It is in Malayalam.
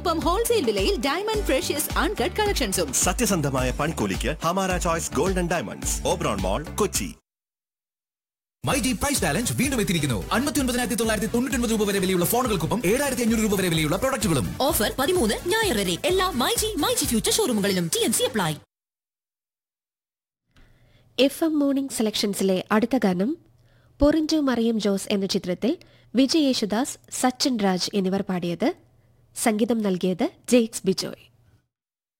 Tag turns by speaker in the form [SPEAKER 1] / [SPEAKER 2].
[SPEAKER 1] ഒപ്പം ഹോൾസെയിൽ വിലയിൽ ഡയമണ്ട് ഫ്രഷ്യസ് അൺകട്ട് കളക്ഷൻസും
[SPEAKER 2] സത്യസന്ധമായ പണിക്കൂലിക്ക് Hamara Choice Golden Diamonds Oberon Mall Kochi
[SPEAKER 3] myG price challenge വീണ്ടും എത്തിയിരിക്കുന്നു അൻപത്തി ഒൻപതിനായിരത്തി തൊള്ളായിരത്തി തൊണ്ണൂറ്റി ഒൻപത് രൂപ വരെ വിലയുള്ള ഫോണുകൾക്കൊപ്പം ഏഴായിരത്തി അഞ്ഞൂറ് രൂപ വരെ വിലയുള്ള പ്രൊഡക്റ്റുകളും
[SPEAKER 4] ഓഫർ പതിമൂന്ന് ഞായർ വരെ എല്ലാ മൈജി മൈജി ഫ്യൂച്ചർ ഷോറൂമുകളിലും T N C apply
[SPEAKER 5] F M morning സെലക്ഷൻസിലെ അടുത്ത ഗാനം പൊറിഞ്ചു മറിയം ജോസ് എന്ന ചിത്രത്തിൽ വിജയ് യേശുദാസ് സച്ചിൻ രാജ് എന്നിവർ പാടിയത് സംഗീതം നൽകിയത് ജെയ്ക്സ് ബിജോയ്